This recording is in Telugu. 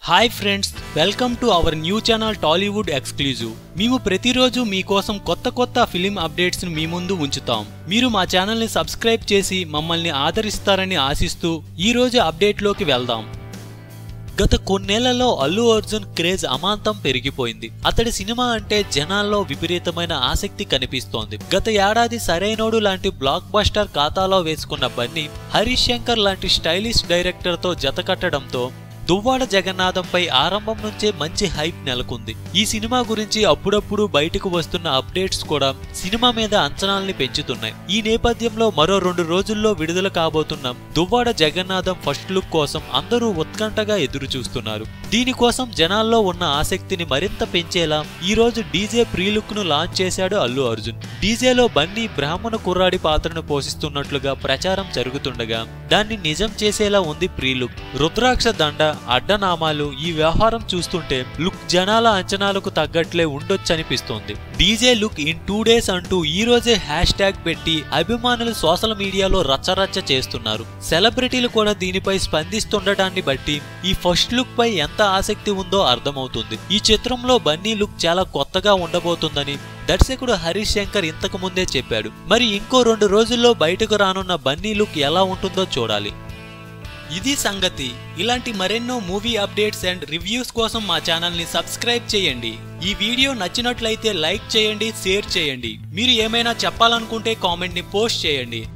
hi friends welcome to our new channel Tollywood exclusive మేము ప్రతిరోజు మీకోసం కొత్త కొత్త ఫిలిం అప్డేట్స్ ని మీ ముందు ఉంచుతాం మీరు మా ఛానల్ ని సబ్స్క్రైబ్ చేసి మమ్మల్ని ఆదరిస్తారని ఆశిస్తూ ఈ రోజు అప్డేట్ లోకి వెళ్దాం గత కొన్నేళ్లలో అల్లు అర్జున్ క్రేజ్ అమాంతం పెరిగిపోయింది అతడి సినిమా అంటే జనాల్లో విపరీతమైన ఆసక్తి కనిపిస్తోంది గత ఏడాది సరైనోడు లాంటి బ్లాక్ బస్టర్ ఖాతాలో వేసుకున్న బన్నీ హరీష్ శంకర్ లాంటి స్టైలిష్ డైరెక్టర్ తో జతకట్టడంతో దువ్వాడ జగన్నాథంపై ఆరంభం నుంచే మంచి హైప్ నెలకొంది ఈ సినిమా గురించి అప్పుడప్పుడు బయటకు వస్తున్న అప్డేట్స్ కూడా సినిమా మీద అంచనాల్ని పెంచుతున్నాయి ఈ నేపథ్యంలో మరో రెండు రోజుల్లో విడుదల కాబోతున్న దువ్వాడ జగన్నాథం ఫస్ట్ లుక్ కోసం అందరూ ఉత్కంఠగా ఎదురు చూస్తున్నారు దీనికోసం జనాల్లో ఉన్న ఆసక్తిని మరింత పెంచేలా ఈ రోజు డీజే ప్రీ లుక్ ను లాంచ్ చేశాడు అల్లు అర్జున్ డీజేలో బన్నీ బ్రాహ్మణ కుర్రాడి పాత్రను పోషిస్తున్నట్లుగా ప్రచారం జరుగుతుండగా దాన్ని నిజం చేసేలా ఉంది ప్రీ లుక్ రుద్రాక్ష దండ అడ్డనామాలు ఈ వ్యవహారం చూస్తుంటే లుక్ జనాల అంచనాలకు తగ్గట్లే ఉండొచ్చనిపిస్తోంది DJ look in two days అంటూ ఈ రోజే హ్యాష్ ట్యాగ్ పెట్టి అభిమానులు సోషల్ మీడియాలో రచ్చరచ్చ చేస్తున్నారు సెలబ్రిటీలు కూడా దీనిపై స్పందిస్తుండటాన్ని బట్టి ఈ ఫస్ట్ లుక్ పై ఎంత ఆసక్తి ఉందో అర్థమవుతుంది ఈ చిత్రంలో బన్నీ లుక్ చాలా కొత్తగా ఉండబోతుందని దర్శకుడు హరీష్ శంకర్ ఇంతకు ముందే చెప్పాడు మరి ఇంకో రెండు రోజుల్లో బయటకు రానున్న బన్నీ లుక్ ఎలా ఉంటుందో చూడాలి ఇది సంగతి ఇలాంటి మరెన్నో మూవీ అప్డేట్స్ అండ్ రివ్యూస్ కోసం మా ఛానల్ ని సబ్స్క్రైబ్ చేయండి ఈ వీడియో నచ్చినట్లయితే లైక్ చేయండి షేర్ చేయండి మీరు ఏమైనా చెప్పాలనుకుంటే కామెంట్ ని పోస్ట్ చేయండి